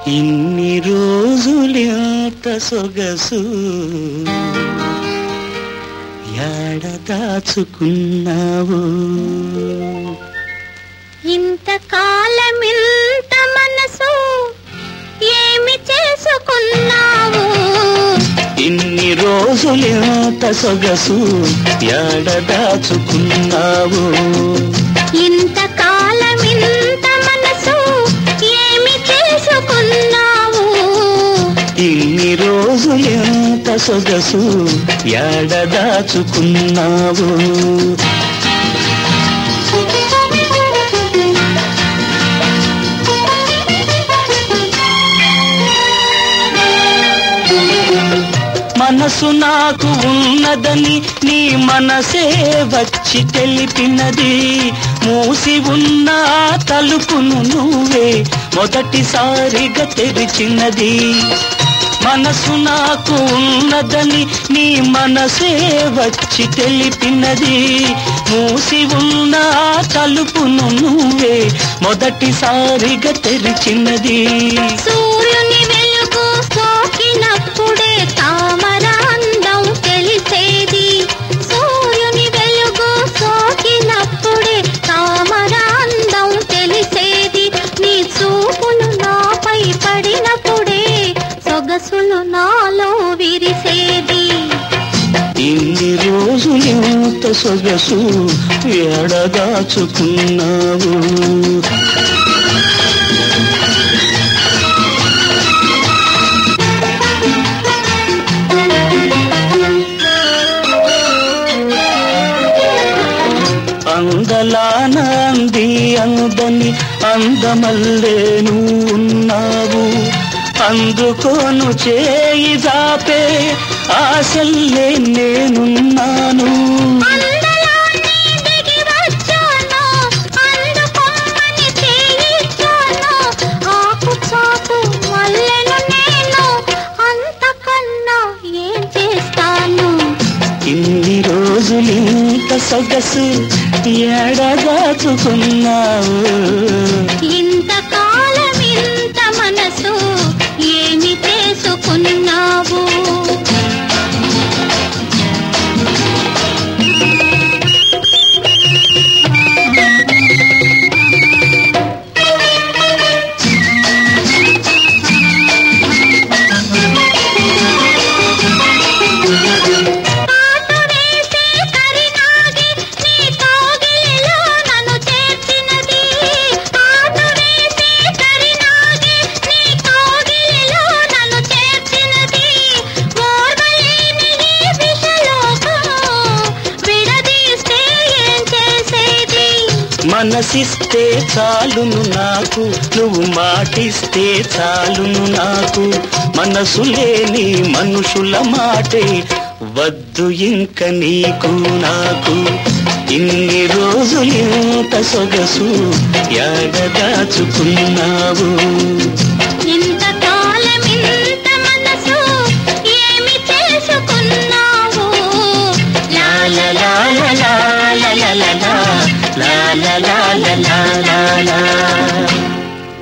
ఇన్ని రోజులెంత సొగసు యాడ దాచుకున్నావు ఇంతకాలమింత మనసు ఏమి చేసుకున్నావు ఇన్ని రోజులెంత సొగసు యాడ దాచుకున్నావు ఇంతకాలమింత మనసు ఏమి చేసుకున్నావు ఇన్ని రోజులెంత సొగసు యాడ దాచుకున్నావు మనసు నాకు ఉన్నదని నీ మనసే వచ్చి తెలిపినది మూసి ఉన్న ఆ తలుపును నువ్వే మొదటిసారిగా తెరిచినది మనసు నాకు ఉన్నదని నీ మనసే వచ్చి తెలిపినది మూసి ఉన్న ఆ తలుపును నువ్వే మొదటిసారిగా తెరిచినది సూర్యుని వెలుగు సోకినప్పుడే తామర అందం తెలిసేది సూర్యుని వెలుగు సోకినప్పుడే తామర అందం తెలిసేది నీ చూపులు నాపై పడినప్పుడే సొగసులు నాలో విరిసేది ఇన్ని రోజులు ఎంత సొగసు ఎడదాచుకున్నావు అందలాన అంది అందని అందమల్లేను ఉన్నావు అందుకోను చేయి జాపే ఆశల్లే నేనున్నాను అందలాన్ని దిగి వచ్చాను, అందుకొమ్మని చేయిచ్చాను. ఆకు చాటు మల్లెను నేను, అంతకన్నా ఏం చేస్తాను ఇన్ని రోజులు ఇంత సొగసు ఎడదాచుకున్నావు ఇంతకాలం ఇంత మనసు ఏమి చేసుకున్నావు పాటు వేసే కరినాగి నీ కౌగిలిలో నన్ను చేర్చినది పాటు వేసే కరినాగి నీ కౌగిలిలో నన్ను చేర్చినది ఓర్వలేని ఈ విషలోకం విడదీస్తే ఏం చేసేది మనసిస్తే చాలును నాకు నువ్వు మాటిస్తే చాలును నాకు మనసు లేని మనుషుల మాటే వద్దు ఇంక నీకు నాకు ఇన్ని రోజులు ఇంత సొగసు యాడ దాచుకున్నావు